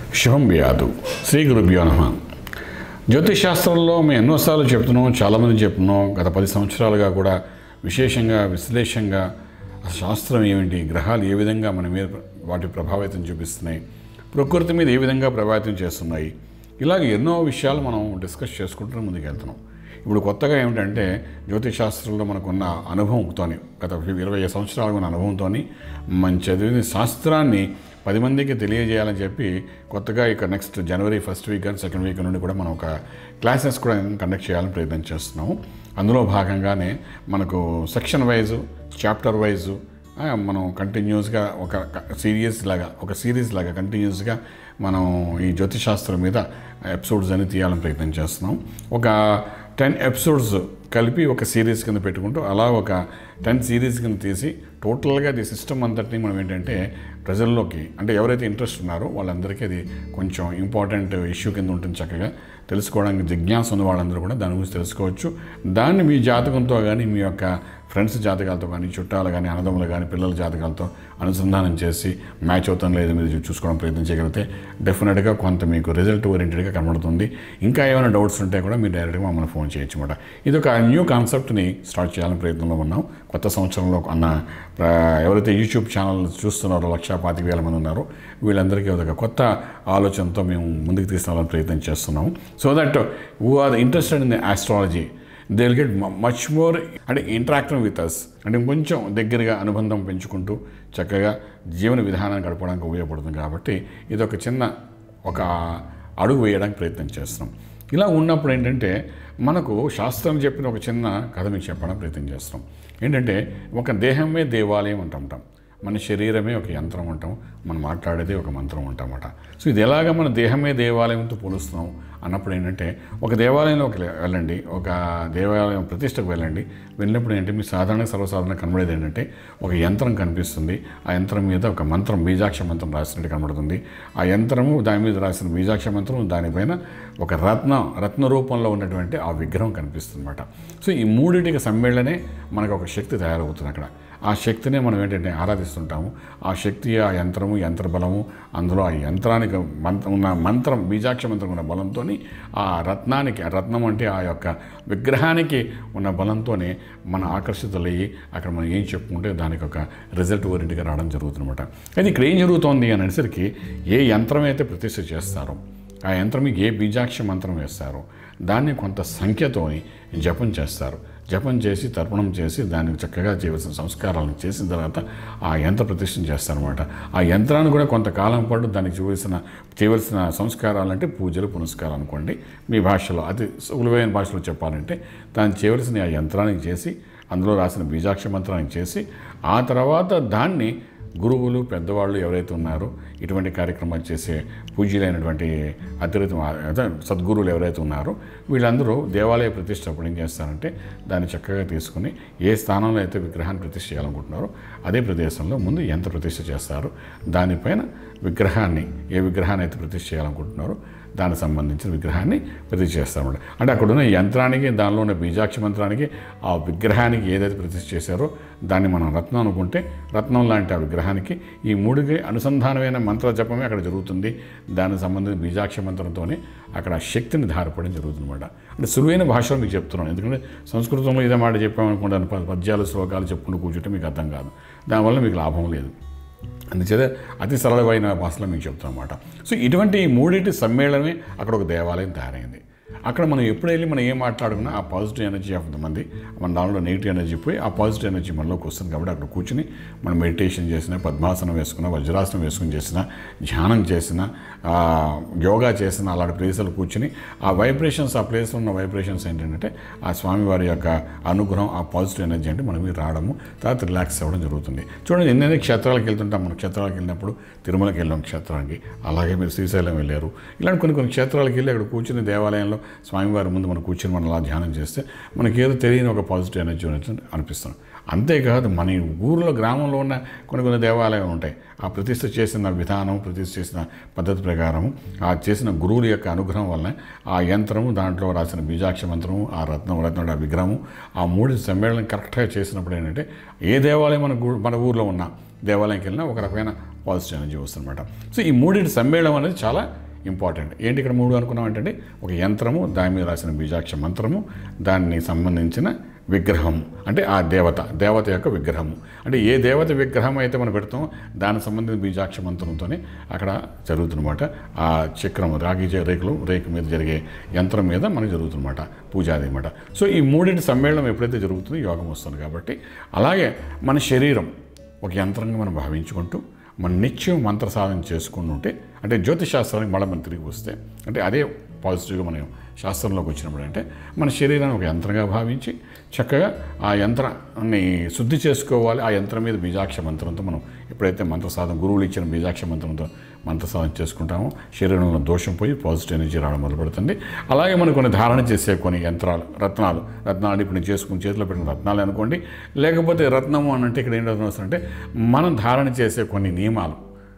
శుభం వ్యాధు శ్రీ గురుభ్యో నమ జ్యోతిష్ శాస్త్రంలో మేము ఎన్నోసార్లు చెప్తున్నాం చాలామంది చెప్తున్నాం గత పది సంవత్సరాలుగా కూడా విశేషంగా విశ్లేషంగా అసలు శాస్త్రం ఏమిటి గ్రహాలు ఏ విధంగా మన మీద వాటి ప్రభావితం చూపిస్తున్నాయి ప్రకృతి మీద ఏ విధంగా ప్రభావితం చేస్తున్నాయి ఇలాగ ఎన్నో విషయాలు మనం డిస్కస్ చేసుకుంటూ ముందుకెళ్తున్నాం ఇప్పుడు కొత్తగా ఏమిటంటే జ్యోతిష్ శాస్త్రంలో మనకున్న అనుభవంతోని గత ఇరవై సంవత్సరాల ఉన్న అనుభవంతోని మన చదివిన శాస్త్రాన్ని పది మందికి తెలియజేయాలని చెప్పి కొత్తగా ఇక నెక్స్ట్ జనవరి first week and second week నుండి కూడా మనం ఒక క్లాసెస్ కూడా కండక్ట్ చేయాలని ప్రయత్నం చేస్తున్నాము అందులో భాగంగానే మనకు సెక్షన్ వైజు చాప్టర్ వైజు మనం కంటిన్యూస్గా ఒక సీరియస్ లాగా ఒక సిరీస్ లాగా కంటిన్యూస్గా మనం ఈ జ్యోతిశాస్త్రం మీద ఎపిసోడ్స్ అని తీయాలని ప్రయత్నం చేస్తున్నాం ఒక టెన్ ఎపిసోడ్స్ కలిపి ఒక సిరీస్ కింద పెట్టుకుంటూ అలా ఒక టెన్ సిరీస్ కింద తీసి టోటల్గా అది సిస్టమ్ అంతటిని మనం ఏంటంటే ప్రజల్లోకి అంటే ఎవరైతే ఇంట్రెస్ట్ ఉన్నారో వాళ్ళందరికీ అది కొంచెం ఇంపార్టెంట్ ఇష్యూ కింద ఉంటుంది చక్కగా తెలుసుకోవడానికి జిజ్ఞాస ఉన్న వాళ్ళందరూ కూడా దాని గురించి తెలుసుకోవచ్చు దాన్ని మీ జాతకంతో కానీ మీ యొక్క ఫ్రెండ్స్ జాతకాలతో కానీ చుట్టాలు కానీ అన్నదమ్ములు కానీ పిల్లల జాతకాలతో అనుసంధానం చేసి మ్యాచ్ అవుతాం లేదు మీరు చూసుకోవడం ప్రయత్నం చేయగలిగితే డెఫినెట్గా కొంత మీకు రిజల్ట్ ఓరియంటెడ్గా కనబడుతుంది ఇంకా ఏమైనా డౌట్స్ ఉంటే కూడా మీరు డైరెక్ట్గా మమ్మల్ని ఫోన్ చేయొచ్చు అనమాట ఇది ఒక న్యూ కాన్సెప్ట్ని స్టార్ట్ చేయాలని ప్రయత్నంలో ఉన్నాం కొత్త సంవత్సరంలో అన్న ప్ర- ఎవరైతే యూట్యూబ్ ఛానల్ చూస్తున్నారో లక్షా పాతిక వేల మంది ఉన్నారో వీళ్ళందరికీ ఒక కొత్త ఆలోచనతో మేము ముందుకు తీసుకురావాలని ప్రయత్నం చేస్తున్నాము so that who are interested in astrology they will get much more అంటే ఇంటరాక్టివ్ విత్ అస్ అంటే ఇంకొంచెం దగ్గరగా అనుబంధం పెంచుకుంటూ చక్కగా జీవన విధానాన్ని గడపడానికి ఉపయోగపడుతుంది కాబట్టి ఇది ఒక చిన్న ఒక అడుగు వేయడానికి ప్రయత్నం చేస్తున్నాం ఇలా ఉన్నప్పుడు ఏంటంటే మనకు శాస్త్రం చెప్పిన ఒక చిన్న కథ మీకు చెప్పడానికి ప్రయత్నం చేస్తున్నాం ఏంటంటే ఒక దేహమే దేవాలయం అంటుంటాం మన శరీరమే ఒక యంత్రం ఉంటాం మనం మాట్లాడేది ఒక మంత్రం ఉంటామట సో ఇది ఎలాగ మన దేహమే దేవాలయంతో పోలుస్తున్నాం అన్నప్పుడు ఏంటంటే ఒక దేవాలయంలోకి వెళ్ళండి ఒక దేవాలయం ప్రతిష్టకు వెళ్ళండి వెళ్ళినప్పుడు ఏంటంటే మీ సాధారణ సర్వసాధారణ కనబడేది ఏంటంటే ఒక యంత్రం కనిపిస్తుంది ఆ యంత్రం మీద ఒక మంత్రం బీజాక్ష మంత్రం రాసినట్టు కనబడుతుంది ఆ యంత్రము దాని మీద రాసిన బీజాక్ష మంత్రం దానిపైన ఒక రత్న రత్న రూపంలో ఉన్నటువంటి ఆ విగ్రహం కనిపిస్తుంది అనమాట సో ఈ మూడింటికి సమ్మేళనే మనకు ఒక శక్తి తయారవుతుంది అక్కడ ఆ శక్తినే మనం ఏంటంటే ఆరాధిస్తుంటాము ఆ శక్తి ఆ యంత్రము యంత్ర బలము అందులో ఆ యంత్రానికి మంత్రం ఉన్న మంత్రం బీజాక్ష మంత్రం ఉన్న బలంతో ఆ రత్నానికి ఆ రత్నం అంటే ఆ యొక్క విగ్రహానికి ఉన్న బలంతోనే మన ఆకర్షితులయ్యి అక్కడ మనం ఏం చెప్పుకుంటే దానికి ఒక రిజల్ట్ ఓరియంట్గా రావడం జరుగుతుందన్నమాట అయితే ఇక్కడ ఏం జరుగుతోంది అని అనేసరికి ఏ యంత్రం అయితే ప్రతిష్ఠ చేస్తారో ఆ యంత్రం ఏ బీజాక్ష మంత్రం వేస్తారో దాన్ని కొంత సంఖ్యతోని జపం చేస్తారు జపం చేసి తర్పణం చేసి దానికి చక్కగా చేయవలసిన సంస్కారాలను చేసిన తర్వాత ఆ యంత్ర ప్రతిష్ఠను చేస్తారనమాట ఆ యంత్రాన్ని కూడా కొంతకాలం పాటు దానికి చేయవలసిన చేయవలసిన సంస్కారాలు అంటే పూజలు పునస్కారాలు అనుకోండి మీ భాషలో అతి సులువైన భాషలో చెప్పాలంటే దాన్ని చేయవలసిన ఆ యంత్రానికి చేసి అందులో రాసిన బీజాక్ష మంత్రానికి చేసి ఆ తర్వాత దాన్ని గురువులు పెద్దవాళ్ళు ఎవరైతే ఉన్నారో ఇటువంటి కార్యక్రమాలు చేసే పూజ్యులైనటువంటి అతిరిత అదే సద్గురువులు ఎవరైతే ఉన్నారో వీళ్ళందరూ దేవాలయ ప్రతిష్ట అప్పుడు ఏం చేస్తారంటే దాన్ని చక్కగా తీసుకుని ఏ స్థానంలో అయితే విగ్రహాన్ని ప్రతిష్ఠ చేయాలనుకుంటున్నారో అదే ప్రదేశంలో ముందు యంత్ర ప్రతిష్ఠ చేస్తారు దానిపైన విగ్రహాన్ని ఏ విగ్రహాన్ని అయితే ప్రతిష్ఠ చేయాలనుకుంటున్నారో దానికి సంబంధించిన విగ్రహాన్ని ప్రతిష్ఠ చేస్తారన్నమాట అంటే అక్కడ ఉన్న యంత్రానికి దానిలో ఉన్న బీజాక్ష మంత్రానికి ఆ విగ్రహానికి ఏదైతే ప్రతిష్ఠ చేశారో దాన్ని మనం రత్నం అనుకుంటే రత్నం లాంటి ఆ విగ్రహానికి ఈ మూడుకి అనుసంధానమైన మంత్ర జపమే అక్కడ జరుగుతుంది దానికి సంబంధించిన బీజాక్ష మంత్రంతోనే అక్కడ ఆ శక్తిని ధారపడడం జరుగుతుంది అనమాట అంటే సులువైన భాషలో మీకు చెప్తున్నాను ఎందుకంటే సంస్కృతంలో ఇదే మాట చెప్పామనుకుంటాను ప- పద్యాలు శ్లోకాలు చెప్పుకుంటూ కూర్చుంటే మీకు అర్థం కాదు దానివల్ల మీకు లాభం లేదు అందుచేత అతి సరళమైన భాషలో మీకు చెప్తాను అనమాట సో ఇటువంటి ఈ మూడింటి సమ్మేళనమే అక్కడ ఒక దేవాలయం తయారైంది అక్కడ మనం ఎప్పుడు వెళ్ళి మనం ఏం మాట్లాడుకున్నా ఆ పాజిటివ్ ఎనర్జీ ఆఫ్ ద మంది మన దానిలో నెగిటివ్ ఎనర్జీ పోయి ఆ పాజిటివ్ ఎనర్జీ మనలోకి వస్తుంది కాబట్టి అక్కడ కూర్చుని మనం మెడిటేషన్ చేసిన పద్మాసనం వేసుకున్న వజ్రాసనం వేసుకుని చేసిన ధ్యానం చేసిన ఆ, యోగా చేసిన అలాంటి ప్లేసులు కూర్చుని ఆ వైబ్రేషన్స్ ఆ ప్లేస్లో ఉన్న వైబ్రేషన్స్ ఏంటంటే ఆ స్వామివారి యొక్క అనుగ్రహం ఆ పాజిటివ్ ఎనర్జీ అంటే మనకి రావడము తర్వాత రిలాక్స్ అవ్వడం జరుగుతుంది చూడండి ఎన్నెన్ని క్షేత్రాలకు వెళ్తుంటాం మనం క్షేత్రాలకు వెళ్ళినప్పుడు తిరుమలకి వెళ్ళాం క్షేత్రానికి అలాగే మీరు శ్రీశైలం వెళ్ళారు ఇలాంటి కొన్ని కొన్ని క్షేత్రాలకు వెళ్ళి అక్కడ కూర్చుని దేవాలయంలో స్వామివారి ముందు మనం కూర్చొని మనం అలా ధ్యానం చేస్తే మనకి ఏదో తెలియని ఒక పాజిటివ్ ఎనర్జీ ఉన్నట్టు అనిపిస్తుంది అంతేకాదు మన ఈ ఊరిలో గ్రామంలో ఉన్న కొన్ని కొన్ని దేవాలయాలు ఉంటాయి ఆ ప్రతిష్ఠ చేసిన విధానం ప్రతిష్ఠ చేసిన పద్ధతి ప్రకారం ఆ చేసిన గురువుల యొక్క అనుగ్రహం వల్ల ఆ యంత్రము దాంట్లో రాసిన బీజాక్ష మంత్రము ఆ రత్నం రత్నం ఆ విగ్రహము ఆ మూడు సమ్మేళనం కరెక్ట్గా చేసినప్పుడు ఏంటంటే ఏ దేవాలయం మన గు- మన ఊర్లో ఉన్నా దేవాలయంకి వెళ్ళినా ఒక రకమైన పాజిటివ్ ఎనర్జీ వస్తుందన్నమాట సో ఈ మూడింటి సమ్మేళనం అనేది చాలా ఇంపార్టెంట్ ఏంటి ఇక్కడ మూడు అనుకున్నాం ఏంటంటే ఒక యంత్రము దాని మీద రాసిన బీజాక్ష మంత్రము దానికి సంబంధించిన విగ్రహం అంటే ఆ దేవత దేవత యొక్క విగ్రహము అంటే ఏ దేవత విగ్రహం అయితే మనం పెడతామో దానికి సంబంధించిన బీజాక్ష మంత్రంతోనే అక్కడ జరుగుతుందన్నమాట ఆ చక్రం రాగి చే- రేకులు రేకు మీద జరిగే యంత్రం మీద మనకు జరుగుతుందన్నమాట పూజాది అనమాట సో ఈ మూడింటి సమ్మేళనం ఎప్పుడైతే జరుగుతుందో యోగం వస్తుంది కాబట్టి అలాగే మన శరీరం ఒక యంత్రంగా మనం భావించుకుంటూ మనం నిత్యం మంత్ర సాధన చేసుకుని ఉంటే అంటే జ్యోతిష్ శాస్త్రానికి మళ్ళీ మనం తిరిగి వస్తే అంటే అదే పాజిటివ్గా మనం శాస్త్రంలోకి వచ్చినప్పుడు అంటే మన శరీరాన్ని ఒక యంత్రంగా భావించి చక్కగా ఆ యంత్రాన్ని శుద్ధి చేసుకోవాలి ఆ యంత్రం మీద బీజాక్ష మంత్రంతో మనం ఎప్పుడైతే మంత్ర సాధన గురువులు ఇచ్చిన బీజాక్ష మంత్రంతో మంత్ర సాధన చేసుకుంటామో శరీరంలో దోషం పోయి పాజిటివ్ ఎనర్జీ రావడం మొదలుపెడుతుంది అలాగే మనం కొన్ని ధారణ చేసే కొన్ని యంత్రాలు రత్నాలు రత్నాలు ఇప్పుడు నేను చేసుకుని చేతిలో పెట్టిన రత్నాలు అనుకోండి లేకపోతే రత్నము అని అంటే ఇక్కడ ఏం రత్నం వస్తుందంటే మనం ధారణ చేసే కొన్ని నియమాలు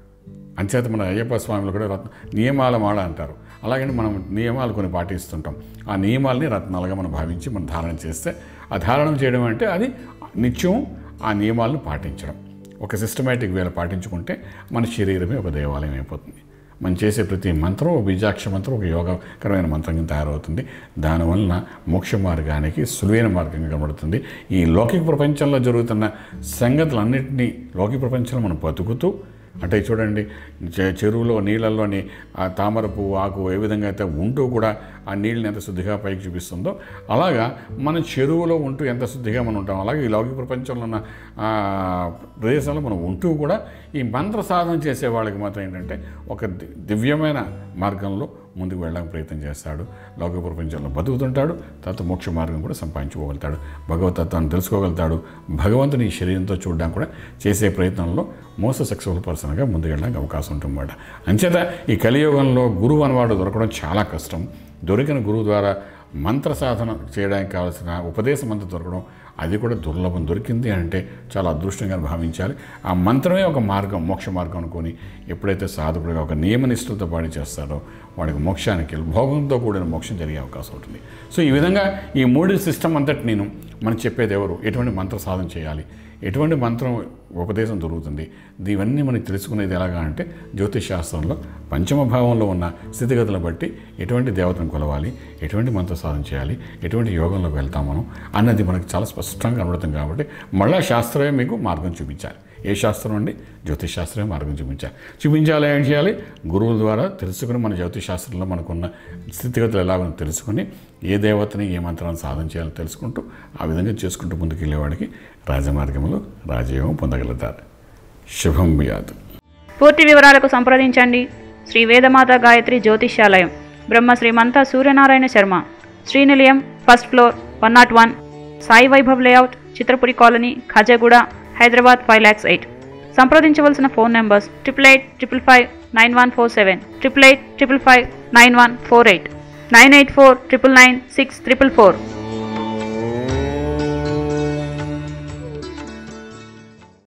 అంచేత మన అయ్యప్ప స్వామిలు కూడా రత్న నియమాల మాల అంటారు అలాగే మనం నియమాలు కొన్ని పాటిస్తుంటాం ఆ నియమాలని రత్నాలుగా మనం భావించి మనం ధారణ చేస్తే ఆ ధారణం చేయడం అంటే అది నిత్యం ఆ నియమాలను పాటించడం ఒక సిస్టమేటిక్ వేలో పాటించుకుంటే మన శరీరమే ఒక దేవాలయం అయిపోతుంది మనం చేసే ప్రతి మంత్రం ఒక బీజాక్ష మంత్రం ఒక యోగకరమైన మంత్రంగా తయారవుతుంది దానివలన మోక్ష మార్గానికి సులువైన మార్గంగా కనబడుతుంది ఈ లౌకిక ప్రపంచంలో జరుగుతున్న సంగతులన్నింటినీ లౌకిక ప్రపంచంలో మనం బతుకుతూ అంటే చూడండి చె- చెరువులో నీళ్ళల్లోని ఆ తామర పువ్వు ఆకు ఏ విధంగా అయితే ఉంటూ కూడా ఆ నీళ్ళని ఎంత శుద్ధిగా పైకి చూపిస్తుందో అలాగా మన చెరువులో ఉంటూ ఎంత శుద్ధిగా మనం ఉంటాం అలాగే ఈ లౌకిక ప్రపంచంలో ఉన్న ఆ, ప్రదేశంలో మనం ఉంటూ కూడా ఈ మంత్ర సాధన చేసే వాళ్ళకి మాత్రం ఏంటంటే ఒక ది- దివ్యమైన మార్గంలో ముందుకు వెళ్ళడానికి ప్రయత్నం చేస్తాడు లౌకిక ప్రపంచంలో బతుకుతుంటాడు తర్వాత మోక్ష మార్గం కూడా సంపాదించుకోగలుగుతాడు భగవతత్వాన్ని తెలుసుకోగలుగుతాడు భగవంతుని ఈ శరీరంతో చూడడానికి కూడా చేసే ప్రయత్నంలో మోస్ట్ సక్సెస్ఫుల్ పర్సన్గా ముందుకు వెళ్ళడానికి అవకాశం ఉంటుందన్నమాట అంచేత ఈ కలియుగంలో గురువు అనేవాడు దొరకడం చాలా కష్టం దొరికిన గురువు ద్వారా మంత్ర సాధన చేయడానికి కావాల్సిన ఉపదేశం అంతా దొరకడం అది కూడా దుర్లభం దొరికింది అంటే చాలా అదృష్టంగా భావించాలి ఆ మంత్రమే ఒక మార్గం మోక్ష మార్గం అనుకొని ఎప్పుడైతే సాధకుడిగా ఒక నియమనిష్టలతో పాడి చేస్తాడో వాడికి మోక్షానికి భోగంతో కూడిన మోక్షం జరిగే అవకాశం ఉంటుంది సో ఈ విధంగా ఈ మూడు సిస్టమ్ అంతటి నేను మనం చెప్పేది ఎవరు ఎటువంటి మంత్ర సాధన చేయాలి ఎటువంటి మంత్రం ఉపదేశం దొరుకుతుంది ఇవన్నీ మనకి తెలుసుకునేది ఎలాగా అంటే జ్యోతిష్ శాస్త్రంలో పంచమ భావంలో ఉన్న స్థితిగతులను బట్టి ఎటువంటి దేవతను కొలవాలి ఎటువంటి మంత్ర సాధన చేయాలి ఎటువంటి యోగంలోకి వెళ్తాం మనం అన్నది మనకు చాలా స్పష్టంగా కనబడుతుంది కాబట్టి మళ్ళా శాస్త్రమే మీకు మార్గం చూపించాలి ఏ శాస్త్రం అండి జ్యోతిష్ శాస్త్రమే మార్గం చూపించాలి చూపించాలి ఏం చేయాలి గురువుల ద్వారా తెలుసుకుని మన జ్యోతిష్ శాస్త్రంలో మనకున్న స్థితిగతులు ఎలాగో తెలుసుకుని ఏ దేవతని ఏ మంత్రాన్ని సాధన చేయాలో తెలుసుకుంటూ ఆ విధంగా చేసుకుంటూ ముందుకు వెళ్ళేవాడికి రాజమార్గంలో రాజయోగం పొందగలుగుతారు శుభం వ్యాధు పూర్తి వివరాలకు సంప్రదించండి Shri Vedamata Gayatri Jyotishyalayam Brahma Srimantha Suryanarayana Sharma Srinilayam first floor one not one Sai Vaibhav layout Chitrapuri colony Khajaguda Hyderabad five lakhs eight సంప్రదించవలసిన phone numbers triple eight triple five nine one four seven triple eight triple five nine one four eight nine eight four triple nine six triple four